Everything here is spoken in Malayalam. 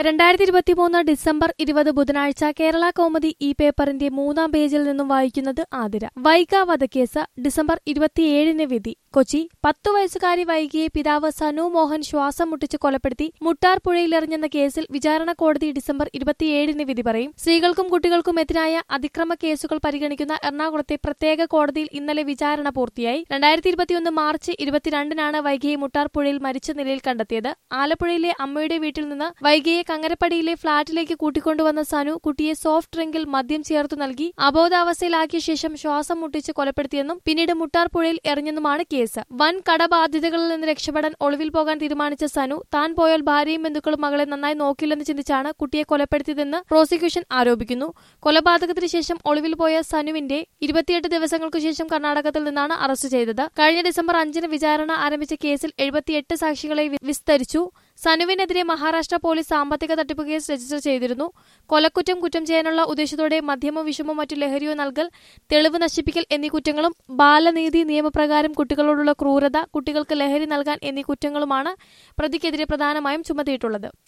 രണ്ടായിരത്തി ഇരുപത്തിമൂന്ന് ഡിസംബർ ഇരുപത് ബുധനാഴ്ച കേരള കൗമുദി ഈ പേപ്പറിന്റെ മൂന്നാം പേജിൽ നിന്നും വായിക്കുന്നത് ആതിര വൈഗ വധക്കേസ് ഡിസംബർ ഇരുപത്തിയേഴിന് വിധി കൊച്ചി പത്തു വയസ്സുകാരി വൈകിയെ പിതാവ് സനു മോഹൻ ശ്വാസം മുട്ടിച്ച് കൊലപ്പെടുത്തി മുട്ടാർ പുഴയിലെറിഞ്ഞെന്ന കേസിൽ വിചാരണ കോടതി ഡിസംബർ ഇരുപത്തിയേഴിന് വിധി പറയും സ്ത്രീകൾക്കും കുട്ടികൾക്കും എതിരായ അതിക്രമ കേസുകൾ പരിഗണിക്കുന്ന എറണാകുളത്തെ പ്രത്യേക കോടതിയിൽ ഇന്നലെ വിചാരണ പൂർത്തിയായി രണ്ടായിരത്തി ഇരുപത്തിയൊന്ന് മാർച്ച് ഇരുപത്തിരണ്ടിനാണ് വൈകിയെ മുട്ടാർ പുഴയിൽ മരിച്ച നിലയിൽ കണ്ടെത്തിയത് ആലപ്പുഴയിലെ അമ്മയുടെ വീട്ടിൽ നിന്ന് വൈകിയെ കങ്ങരപ്പടിയിലെ ഫ്ളാറ്റിലേക്ക് കൂട്ടിക്കൊണ്ടുവന്ന സനു കുട്ടിയെ സോഫ്റ്റ് ഡ്രിങ്കിൽ മദ്യം ചേർത്തു നൽകി അബോധാവസ്ഥയിലാക്കിയ ശേഷം ശ്വാസം മുട്ടിച്ച് കൊലപ്പെടുത്തിയെന്നും പിന്നീട് മുട്ടാർ പുഴയിൽ എറിഞ്ഞെന്നുമാണ് കേസ് വൻ കടബാധ്യതകളിൽ നിന്ന് രക്ഷപ്പെടാൻ ഒളിവിൽ പോകാൻ തീരുമാനിച്ച സനു താൻ പോയാൽ ഭാര്യയും ബന്ധുക്കളും മകളെ നന്നായി നോക്കില്ലെന്ന് ചിന്തിച്ചാണ് കുട്ടിയെ കൊലപ്പെടുത്തിയതെന്ന് പ്രോസിക്യൂഷൻ ആരോപിക്കുന്നു കൊലപാതകത്തിന് ശേഷം ഒളിവിൽ പോയ സനുവിന്റെ ഇരുപത്തിയെട്ട് ദിവസങ്ങൾക്കു ശേഷം കർണാടകത്തിൽ നിന്നാണ് അറസ്റ്റ് ചെയ്തത് കഴിഞ്ഞ ഡിസംബർ അഞ്ചിന് വിചാരണ ആരംഭിച്ച കേസിൽ എഴുപത്തിയെട്ട് സാക്ഷികളെ വി- വിസ്തരിച്ചു സനുവിനെതിരെ മഹാരാഷ്ട്ര പോലീസ് സാമ്പത്തിക തട്ടിപ്പ് കേസ് രജിസ്റ്റർ ചെയ്തിരുന്നു കൊലക്കുറ്റം കുറ്റം ചെയ്യാനുള്ള ഉദ്ദേശത്തോടെ മദ്യമോ വിഷമോ മറ്റു ലഹരിയോ നൽകൽ തെളിവ് നശിപ്പിക്കൽ എന്നീ കുറ്റങ്ങളും ബാലനീതി നിയമപ്രകാരം കുട്ടികളോടുള്ള ക്രൂരത കുട്ടികൾക്ക് ലഹരി നൽകാൻ എന്നീ കുറ്റങ്ങളുമാണ് പ്രതിക്കെതിരെ പ്രധാനമായും ചുമത്തിയിട്ടുള്ളത്